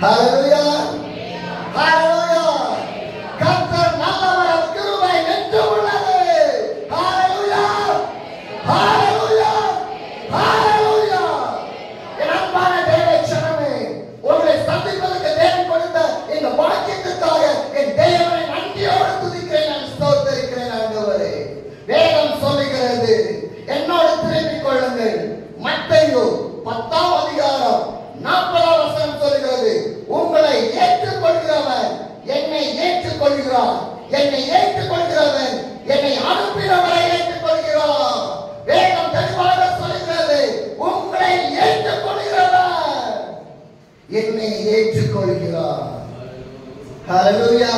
ஹalleluya ஹalleluya கர்த்தர் நல்லவர் அவர் கிருபை என்றும் உள்ளது ஹalleluya ஹalleluya ஹalleluya என் அன்பான தேவ ஜனமே உங்களை சந்திப்பதற்கு தேவன் கொடுத்த இந்த பாக்கியத்திற்காக என் தேவனை நன்றியோடு துதிக்கிறேன் நான் ஸ்தோத்தரிக்கிறேன் ஆண்டவரே வேதம் சொல்லுகிறது என்னோடு திரும்பிக் கொள்ளுங்கள் மத்தேயு பத்தாம் அதிகாரம் நாற்பதாம் வசனம் சொல்லுகிறது உங்களை ஏற்றுக்கொள்கிறவன் என்னை ஏற்றுக்கொள்கிறான் என்னை ஏற்றுக்கொள்கிறவன் என்னை அனுப்பினவரை ஏற்றுக்கொள்கிறான் வேதம் தெளிவாக சொல்லுகிறது உங்களை ஏற்றுக்கொள்கிறவன் என்னை ஏற்றுக்கொள்கிறான் ஹalleluya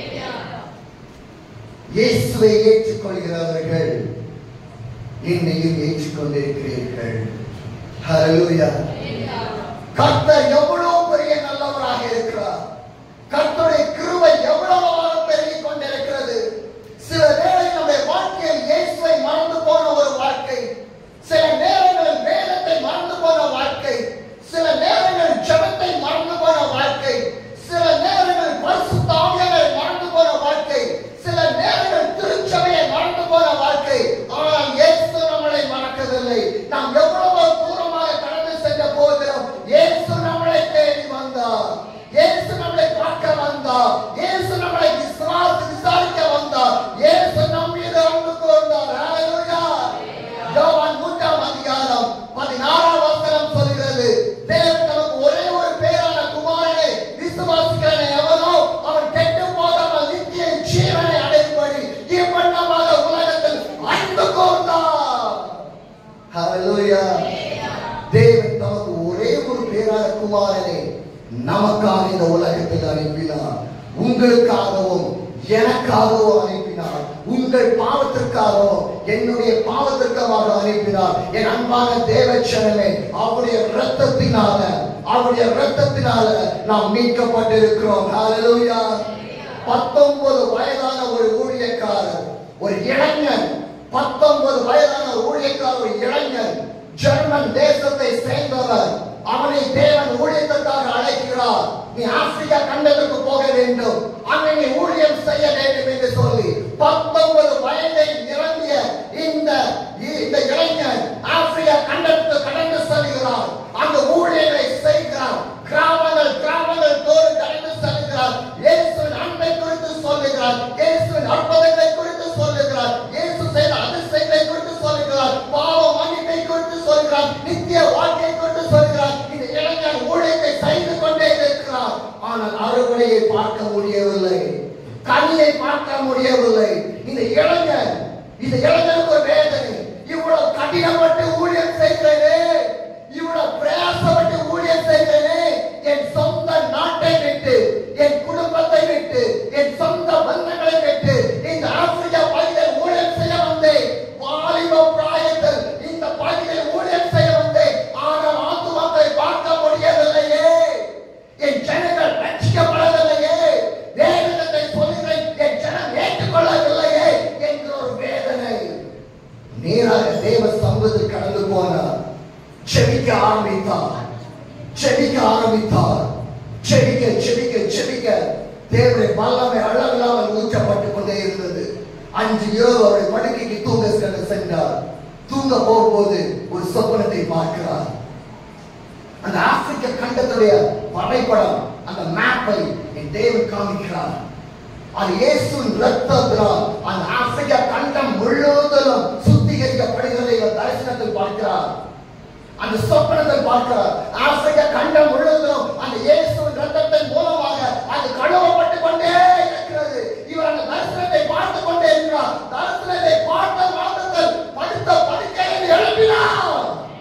இயேசுவை ஏற்றுக்கொள்கிறவர்கள் என்னையும் ஏற்றுக்கொண்டிருக்கிறீர்கள் ஹalleluya கர்த்தர் எவ்வளவு பெரிய நல்லவராக இருக்கிறார் கர்த்தருடைய கிருபை எவ்வளவாக பெருகிக் கொண்டிருக்கிறது சில வேளை நம்முடைய வாழ்க்கையில் இயேசுவை மறந்து போன ஒரு வாழ்க்கை சில நேரங்களில் வேதத்தை மறந்து போன வாழ்க்கை சில நேரங்களில் ஜெபத்தை மறந்து போன வாழ்க்கை சில நேரங்களில் பரிசுத்த ஆவியானவரை மறந்து போன வாழ்க்கை சில நேரங்களில் திருச்சபையை மறந்து போன வாழ்க்கை ஆனால் இயேசு நம்மளை மறக்கவில்லை நாம் எவ்வளவு தூரமாக கடந்து சென்ற போகிறோம் இயேசு நம்மளை தேடி வந்தார் இயேசு நம்மளை பார்க்க வந்தார் இயேசு நம்மளை விசுவாச விசாரிக்க வந்தார் இயேசு நம் மீது அன்பு கொண்டார் ஹalleluya யோவான் மூன்றாம் அதிகாரம் பதினாறாம் வசனம் சொல்கிறது தேவன் நமக்கு ஒரே ஒரு பேரான குமாரனை விசுவாசிக்கிறவன் எவனோ அவன் கெட்டு போகாமல் நித்திய ஜீவனை அடையும்படி இவ்வண்ணமாக உலகத்தில் அன்பு கூர்ந்தார் ஹalleluya தேவன் நமக்கு ஒரே ஒரு பேரான குமாரனை நமக்காக இந்த உலகத்தில் அனுப்பினார் உங்களுக்காகவும் எனக்காகவும் அனுப்பினார் உங்கள் பாவத்திற்காகவும் என்னுடைய பாவத்திற்காக அனுப்பினார் என் அன்பான தேவச்சனமே அவருடைய இரத்தத்தினால அவருடைய இரத்தத்தினால நாம் மீட்கப்பட்டிருக்கிறோம் ஹalleluya பத்தொன்பது வயதான ஒரு ஊழியக்காரர் ஒரு இளைஞன் பத்தொன்பது வயதான ஒரு ஊழியக்காரர் ஒரு இளைஞன் ஜெர்மன் தேசத்தை சேர்ந்தவர் அவனை தேவன் ஊழியத்திற்காக அழைக்கிறார் நீ ஆப்பிரிக்கா கண்டத்துக்கு போக வேண்டும் அங்கே நீ ஊழியம் செய்ய வேண்டும் என்று சொல்லி பத்தொன்பது வயதை நிரம்பிய இந்த இந்த இளைஞன் ஆப்பிரிக்கா கண்டத்துக்கு கடந்து செல்கிறார் அந்த ஊழியர்களை செய்கிறார் கிராமங்கள் கிராமங்கள் தோறும் கடந்து செல்கிறார் இயேசுவின் அன்பை குறித்து சொல்லுகிறார் இயேசுவின் அற்புதங்களை குறித்து சொல்லுகிறார் இயேசு செய்த அதிசயங்களை குறித்து சொல்லுகிறார் பாவ மன்னிப்பை குறித்து சொல்கிறார் நித்திய வாழ்க்கை குறித்து சொல்கிறார் இந்த இளைஞன் ஊழியத்தை செய்து கொண்டே இருக்கிறார் ஆனால் அறுவடையை பார்க்க முடியவில்லை கனியை பார்க்க முடியவில்லை இந்த இளைஞன் இந்த இளைஞனுக்கு ஒரு வேதனை இவ்வளவு கடினப்பட்டு ஊழியம் செய்கிறேனே இவ்வளவு பிரயாசப்பட்டு ஊழியம் செய்கிறேனே என் சொந்த நாட்டை விட்டு என் குடும்பத்தை விட்டு என் சொந்த பந்தங்களை விட்டு இந்த ஆப்பிரிக்கா பகுதியில் ஊழியம் செய்ய வந்தேன் வாலிப பிராயத்தில் இந்த பகுதியில் ஊழியம் செய்ய வந்தேன் ஆனால் ஆத்துமாக்களை பார்க்க முடியவில்லையே என் ஜனங்கள் ரட்சிக்கப்படவில்லையே வேதனத்தை சொல்கிறேன் என் ஜனம் ஏற்றுக்கொள்ளவில்லையே என்ற ஒரு வேதனை நேராக தேவ சமூகத்தில் கடந்து போனார் செபிக்க ஆரம்பித்தார் செபிக்க ஆரம்பித்தார் செபிக்க செபிக்க செபிக்க தேவனுடைய வல்லமை அளவில்லாமல் ஊற்றப்பட்டுக் கொண்டே இருந்தது அஞ்சு இரவு அவருடைய படுக்கைக்கு தூங்க சென்று சென்றார் தூங்க போகும்போது ஒரு சொப்பனத்தை பார்க்கிறார் அந்த ஆப்பிரிக்க கண்டத்துடைய வரைபடம் அந்த மேப்பை என் தேவன் காமிக்கிறார் அது இயேசுவின் ரத்தத்தினால் அந்த ஆப்பிரிக்க கண்டம் முழுவதிலும் சுத்திகரிக்கப்படுகிறதை இவர் தரிசனத்தில் பார்க்கிறார் அந்த சொப்பனத்தில் பார்க்கிறார் ஆப்பிரிக்க கண்டம் முழுவதிலும் அந்த இயேசுவின் ரத்தத்தின் மூலமாக அது கழுவப்பட்டு கொண்டே இருக்கிறது இவர் அந்த தரிசனத்தை பார்த்து கொண்டே இருக்கிறார் தரிசனத்தை பார்த்த மாதத்தில் படுத்த படுக்கையில் எழுப்பினார்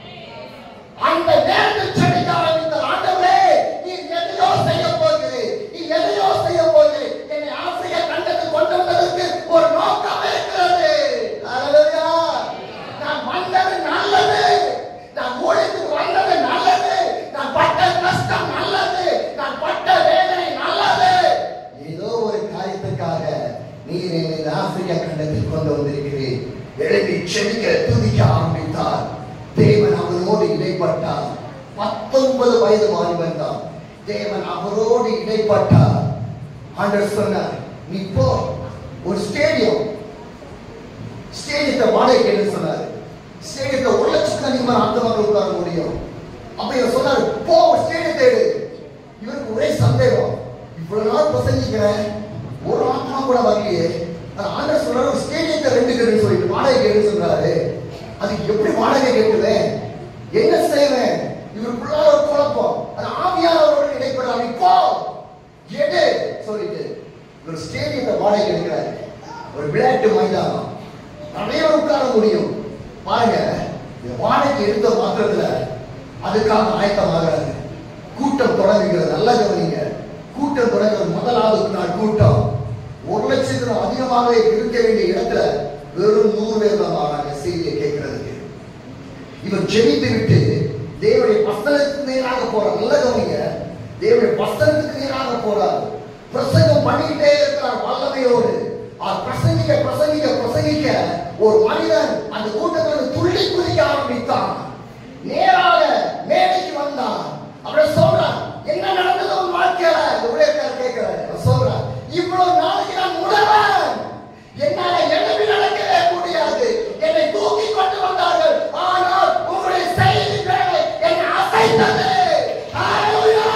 அந்த நேரத்தில் செடிக்க ஆரம்பித்த ஆண்டவரே நீ எதையோ செய்ய போகிறேன் நீ எதையோ செய்ய போகிறேன் என்னை ஆசிரிய கண்டத்துக்கு கொண்டு வந்ததற்கு ஒரு நோக்கம் இருக்கிறது ஹalleluya நான் வந்தது நல்லது நான் ஊழியத்துக்கு வந்தது நல்லது நான் பட்ட கஷ்டம் நல்லது நான் பட்ட வேதனை நல்லது ஏதோ ஒரு காரியத்துக்காக நீர் என்னை இந்த ஆப்பிரிக்கா கண்டத்தில் கொண்டு வந்திருக்கிறேன் எழுப்பி செடிக்க துதிக்க ஆரம்பித்தார் தேவன் அவனோடு இடைப்பட்டார் பத்தொன்பது வயது வாலிபன் தான் தேவன் அவரோடு இடைப்பட்டார் ஆண்டவர் சொன்னார் நீ போ ஒரு ஸ்டேடியம் ஸ்டேடியத்தை வாடகைக்கு எடுத்து சொன்னார் ஸ்டேடியத்தை ஒரு லட்சத்துக்கு அதிகமான அந்த மக்கள் உட்கார முடியும் அப்ப இவர் சொன்னார் போ ஒரு ஸ்டேடியத்தை எடு இவருக்கு ஒரே சந்தேகம் இவ்வளவு நாள் பிரசங்கிக்கிறேன் ஒரு ஆத்மா கூட வரலையே ஆனா ஆண்டவர் சொல்றாரு ஒரு ஸ்டேடியத்தை ரெண்டு கேடு சொல்லிட்டு வாடகை எடுத்து சொல்றாரு அதுக்கு எப்படி வாடகை கேட்டுவேன் என்ன செய்வேன் இவருக்குள்ளார ஒரு குழப்பம் அது ஆவியானவரோடு இடைப்படாம இப்போ எடு சொல்லிட்டு ஒரு ஸ்டேடியத்தை வாடகை எடுக்கிறாரு ஒரு விளையாட்டு மைதானம் நிறைய பேர் உட்கார முடியும் பாருங்க இந்த வாடகை எடுத்த மாத்திரத்துல அதுக்காக ஆயத்தமாகிறாரு கூட்டம் தொடங்குகிறது நல்லா கவனிங்க கூட்டம் தொடங்குறது முதலாவது நாள் கூட்டம் ஒரு லட்சத்துக்கு அதிகமாக இருக்க வேண்டிய இடத்துல வெறும் நூறு பேர் தான் வராங்க செய்தியை கேட்கறதுக்கு இவர் ஜெபித்து விட்டு தேவனுடைய வசனத்துக்கு நேராக போறார் நல்ல கவனிங்க தேவனுடைய வசனத்துக்கு நேராக போறார் பிரசங்கம் பண்ணிக்கிட்டே இருக்கிறார் வல்லமையோடு அவர் பிரசங்கிக்க பிரசங்கிக்க பிரசங்கிக்க ஒரு மனிதன் அந்த கூட்டத்தில் துள்ளி குதிக்க ஆரம்பித்தான் நேராக மேடைக்கு வந்தான் அவரை சொல்றான் என்ன நடந்தது உன் வாழ்க்கையில இந்த ஊழியக்காரர் கேட்கிறாரு அவர் சொல்றான் இவ்வளவு நாளைக்கு நான் உணவன் என்னால எழுப்பி நடக்கவே முடியாது என்னை தூக்கி கொண்டு வந்தார்கள் ஆனால் உங்களுடைய செய்தி வேலை என்னை அசைத்தது Hallelujah!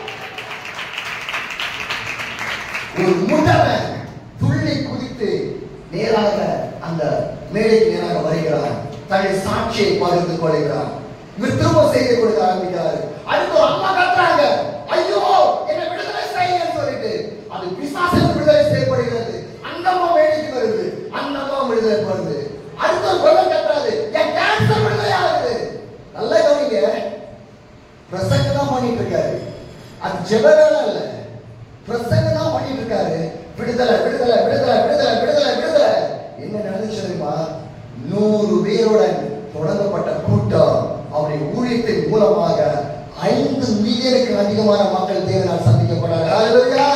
ஒரு முடவன் துள்ளி குதித்து நேராக அந்த மேடைக்கு நேராக வருகிறார் தன்னுடைய சாட்சியை பகிர்ந்து கொள்கிறார் இவர் திரும்ப செய்தி கொடுக்க ஆரம்பிக்கிறார் அடுத்து ஒரு அம்மா கத்துறாங்க ஐயோ என்னை விடுதலை செய்யுங்கன்னு சொல்லிட்டு அது பிசாசுக்கு விடுதலை செய்யப்படுகிறது அந்த அம்மா மேடைக்கு வருது அந்த அம்மா விடுதலை வருது அடுத்து ஒரு குழந்தை கத்துறாரு என் கேன்சர் விடுதலை ஆகுது நல்லா கவனிங்க பிரசங்கம் தான் பண்ணிட்டு இருக்காரு அது ஜெபவேலாம் இல்ல பிரசங்கம் தான் பண்ணிட்டு இருக்காரு விடுதலை விடுதலை விடுதலை விடுதலை விடுதலை விடுதலை என்ன நடந்துச்சு தெரியுமா நூறு பேருடன் தொடங்கப்பட்ட கூட்டம் அவருடைய ஊழியத்தின் மூலமாக ஐந்து மில்லியனுக்கு அதிகமான மக்கள் தேவனால் சந்திக்கப்பட்டார்கள் Hallelujah!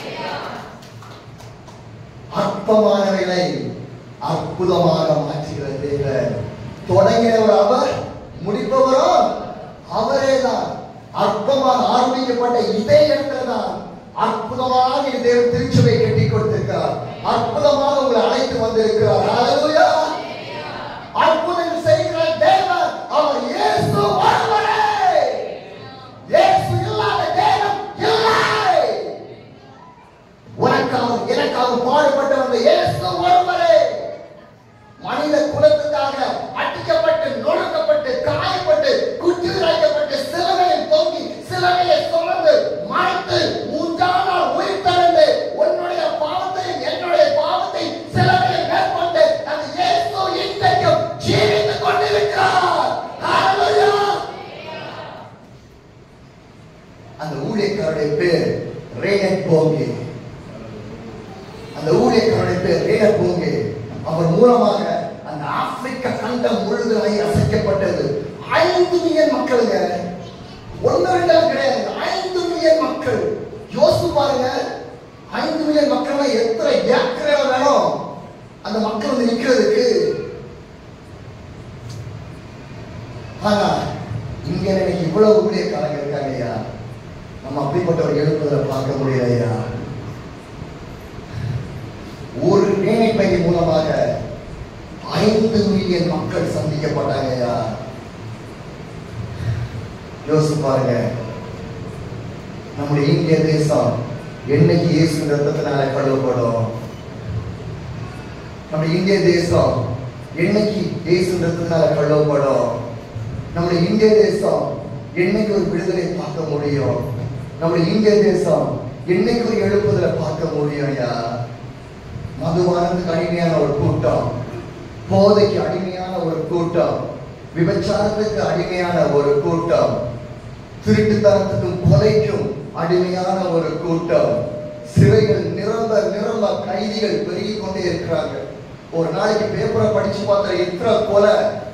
அற்பமானவைகளை அற்புதமாக மாற்றுகிற தேவன் தொடங்கினவர் அவர் முடிப்பவரும் அவரே தான் அற்பமாக ஆரம்பிக்கப்பட்ட இதே இடத்துல தான் அற்புதமாக இந்த தேவன் திருச்சபை கட்டி கொடுத்திருக்கிறார் அற்புதமாக உங்களை அழைத்து வந்திருக்கிறார் Hallelujah! அற்புதம் செய்கிற தேவன் அவர் இயேசு ஒருவரே இயேசு இல்லாத தேவன் இல்லை உனக்காக எனக்காக பாடுபட்ட வந்த இயேசு ஒருவரே மனித குலத்துக்காக அடிக்கப்பட்டு நொறுக்கப்பட்டு காயப்பட்டு குற்றிராய்க்கப்பட்டு சிலுவையில் தொங்கி சிலுவையை சுமந்து மறைத்து மூன்றாம் நாள் உயிர் தரந்து உன்னுடைய பாவத்தை என்னுடைய பாவத்தை சிலுவையில் மேற்கொண்டு அந்த இயேசு இன்றைக்கும் ஜீவித்துக் கொண்டிருக்கிறார் Hallelujah! அந்த ஊழியக்காரருடைய பேர் ரேனட் போங்கே அந்த ஊழியக்காரருடைய பேர் ரேனட் போங்கே அவர் மூலமாக அந்த ஆப்பிரிக்க கண்டம் முழுதுமை அசைக்கப்பட்டது ஐந்து மில்லியன் மக்களுங்க ஒன்று ரெண்டாம் கிடையாது ஐந்து மில்லியன் மக்கள் யோசிச்சு பாருங்க ஐந்து மில்லியன் மக்கள்னா எத்தனை ஏக்கர் வேணும் அந்த மக்கள் வந்து நிக்கிறதுக்கு ஆனா இங்க எனக்கு இவ்வளவு ஊழியக்காரங்க இருக்காங்க ஐயா நம்ம அப்படிப்பட்ட ஒரு எழுப்புதலை பார்க்க முடியல ஐயா ஒரு நினைப்பை மூலமாக ஐந்து மில்லியன் மக்கள் சந்திக்கப்பட்டாங்க ஐயா யோசிச்சு பாருங்க நம்முடைய இந்திய தேசம் என்னைக்கு இயேசு ரத்தத்தினால கழுவப்படும் நம்முடைய இந்திய தேசம் என்னைக்கு இயேசு ரத்தத்தினால கழுவப்படும் நம்முடைய இந்திய தேசம் என்னைக்கு ஒரு விடுதலை பார்க்க முடியும் நம்முடைய இந்திய தேசம் என்னைக்கு ஒரு எழுப்புதலை பார்க்க முடியும் ஐயா மதுபானத்துக்கு அடிமையான ஒரு கூட்டம் போதைக்கு அடிமையான ஒரு கூட்டம் விபச்சாரத்துக்கு அடிமையான ஒரு கூட்டம் திருட்டுத்தனத்துக்கும் கொலைக்கும் அடிமையான ஒரு கூட்டம் சிறைகள் நிரம்ப நிரம்ப கைதிகள் பெருகிக் கொண்டே இருக்கிறாங்க ஒரு நாளைக்கு பேப்பரை படிச்சு பார்த்தா எத்தனை கொலை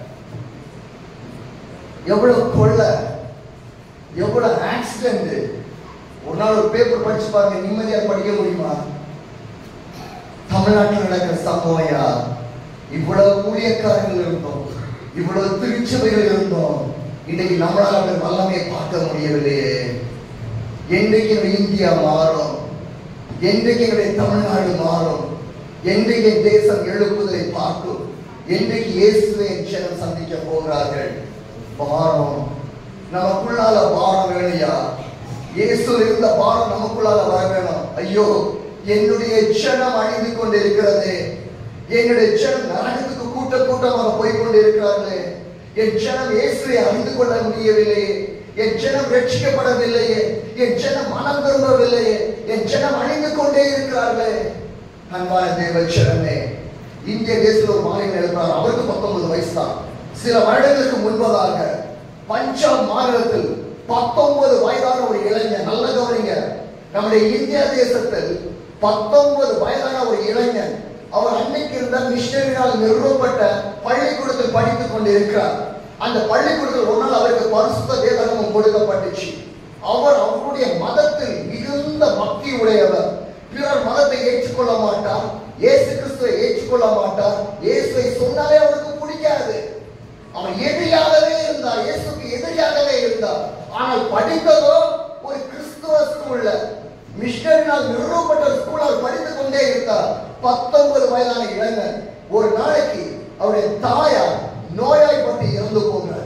எவ்வளவு கொள்ளை எவ்வளவு ஆக்சிடென்ட் ஒரு நாள் ஒரு பேப்பர் படிச்சு பாருங்க நிம்மதியா படிக்க முடியுமா தமிழ்நாட்டில் நடக்கிற சம்பவம் யா இவ்வளவு ஊழியக்காரர்கள் இருந்தோம் இவ்வளவு திருச்சபைகள் இருந்தோம் இன்னைக்கு நம்மளால அந்த வல்லமையை பார்க்க முடியவில்லையே என்றைக்கு என்னுடைய இந்தியா மாறும் என்றைக்கு என்னுடைய தமிழ்நாடு மாறும் என்றைக்கு என் தேசம் எழுப்புதலை பார்க்கும் என்றைக்கு இயேசுவை என் ஜனம் சந்திக்க போகிறார்கள் பாரம் நமக்குள்ளால பாரம் வேணுயா இயேசு இருந்த பாரம் நமக்குள்ளால வர வேணும் ஐயோ என்னுடைய ஜனம் அழிந்து கொண்டிருக்கிறது என்னுடைய ஜனம் நரகத்துக்கு கூட்ட கூட்டமாக போய் கொண்டிருக்கிறார்களே என் ஜனம் இயேசுவை அறிந்து கொள்ள முடியவில்லையே என் ஜனம் ரட்சிக்கப்படவில்லையே என் ஜனம் மனம் திரும்பவில்லையே என் ஜனம் அழிந்து கொண்டே இருக்கிறார்களே அன்பான தேவ ஜனமே இந்திய தேசத்தில் ஒரு மாநிலம் எழுப்பினார் அவருக்கு பத்தொன்பது வயசு தான் சில வருடங்களுக்கு முன்பதாக பஞ்சாப் மாநிலத்தில் பத்தொன்பது வயதான ஒரு இளைஞன் நல்ல கவனிங்க நம்முடைய இந்தியா தேசத்தில் பத்தொன்பது வயதான ஒரு இளைஞன் அவர் அன்னைக்கு இருந்த மிஷனரினால் நிறுவப்பட்ட பள்ளிக்கூடத்தில் படித்துக் கொண்டு இருக்கிறார் அந்த பள்ளிக்கூடத்தில் ஒரு நாள் அவருக்கு பரிசுத்த வேதகமும் கொடுக்கப்பட்டுச்சு அவர் அவருடைய மதத்தில் மிகுந்த பக்தி உடையவர் பிறர் மதத்தை ஏற்றுக்கொள்ள மாட்டார் இயேசு கிறிஸ்துவை ஏற்றுக்கொள்ள மாட்டார் இயேசுவை சொன்னாலே அவருக்கு பிடிக்காது அவன் எதிரியாகவே இருந்தார் இயேசுக்கு எதிரியாகவே இருந்தார் ஆனால் படித்ததோ ஒரு கிறிஸ்துவ ஸ்கூல்ல மிஷனரினால் நிறுவப்பட்ட ஸ்கூல் அவர் படித்துக் கொண்டே இருந்தார் பத்தொன்பது வயதான இளைஞன் ஒரு நாளைக்கு அவருடைய தாயார் நோயாய்ப்பட்டு இறந்து போகிறார்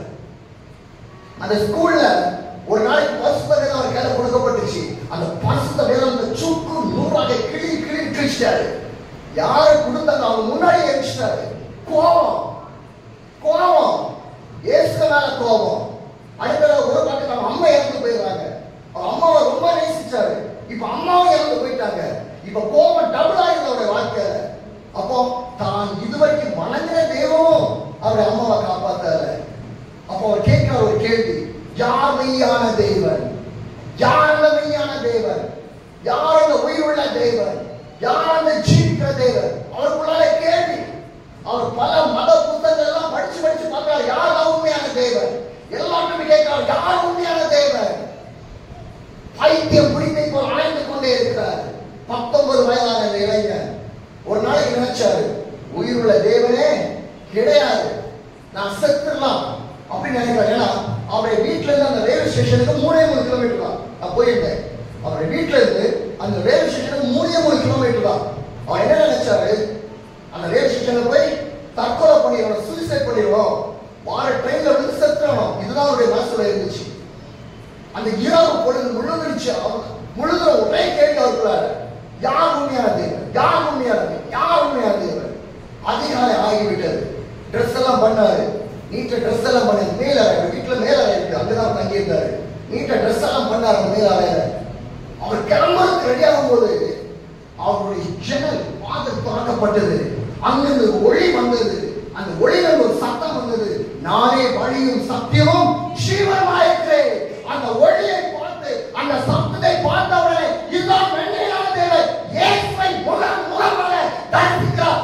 அந்த ஸ்கூல்ல ஒரு நாளைக்கு பரிசுத்த வேதம் அவர் கையில கொடுக்கப்பட்டுச்சு அந்த பரிசுத்த வேதம் அந்த சுக்கு நூறாக கிளி கிளி கிழிச்சிட்டாரு யாரு கொடுத்தாங்க அவங்க முன்னாடி எரிச்சிட்டாரு கோபம் கோபம் இயேசு மேல கோபம் அடுத்த ஒரு பக்கத்துல அவங்க அம்மா இறந்து போயிடுறாங்க அவங்க அம்மாவை ரொம்ப நேசிச்சாரு இப்ப அம்மாவும் இறந்து போயிட்டாங்க இப்ப கோபம் டபுள் ஆயிடுது அவருடைய வாழ்க்கையில அப்போ தான் இதுவரைக்கும் வணங்கின தெய்வமும் அவருடைய அம்மாவை காப்பாத்தாரு அப்போ அவர் கேட்கிற ஒரு கேள்வி யார் மெய்யான தேவன் யார் அந்த மெய்யான தேவன் யார் அந்த உயிருள்ள தேவன் யார் அந்த ஜீவிக்கிற தேவன் அவருக்குள்ளால கேள்வி அவர் பல மத புத்தகங்கள் எல்லாம் படிச்சு படிச்சு பார்க்கிறார் யார் தான் உண்மையான தேவன் எல்லாருமே கேட்கிறார் யார் உண்மையான தேவன் பைத்தியம் பிடித்தை போல் அலைந்து கொண்டே இருக்கிறார் பத்தொன்பது வயதான இந்த இளைஞன் ஒரு நாளைக்கு நினைச்சாரு உயிருள்ள தேவனே கிடையாது நான் செத்துடலாம் அப்படின்னு நினைக்கிறேன் ஏன்னா அவருடைய வீட்டுல இருந்து அந்த ரயில்வே ஸ்டேஷனுக்கு மூணே மூணு கிலோமீட்டர் தான் நான் போயிருந்தேன் அவருடைய வீட்டுல இருந்து அந்த ரயில்வே ஸ்டேஷனுக்கு மூணே மூணு கிலோமீட்டர் தான் அவர் என்ன நினைச்சாரு அந்த ரயில்வே ஸ்டேஷன்ல போய் தற்கொலை பண்ணிடணும் சூசைட் பண்ணிடுவோம் வார ட்ரெயின்ல வந்து செத்துறணும் இதுதான் அவருடைய மனசுல இருந்துச்சு அந்த இரவு பொழுது முழுதுச்சு முழுதுற ஒரே கேள்வி அவருக்குள்ளார யார் உண்மையான தேவன் யார் உண்மையான தேவன் யார் உண்மையான தேவன் அதிகாலை ஆகிவிட்டது ட்ரெஸ் எல்லாம் பண்ணாரு நீட்ட ட்ரெஸ் எல்லாம் பண்ணி மேல வீட்டுல மேல இருக்கு அங்கதான் தங்கி இருந்தாரு நீட்ட ட்ரெஸ் எல்லாம் பண்ணாரு அந்த மேல அறையில அவர் கிளம்புறதுக்கு ரெடி ஆகும்போது அவருடைய ஜன்னல் வாதல் திறக்கப்பட்டது அங்கிருந்து ஒரு ஒளி வந்தது அந்த ஒளியில ஒரு சத்தம் வந்தது நானே வழியும் சத்தியமும் ஜீவனமாயிருக்கிறேன் அந்த ஒளியை பார்த்து அந்த சத்தத்தை பார்த்தவுடனே இதுதான் மென்மையான தேவன் இயேசுவை முகம் முகமாக தரிசிக்கிறார்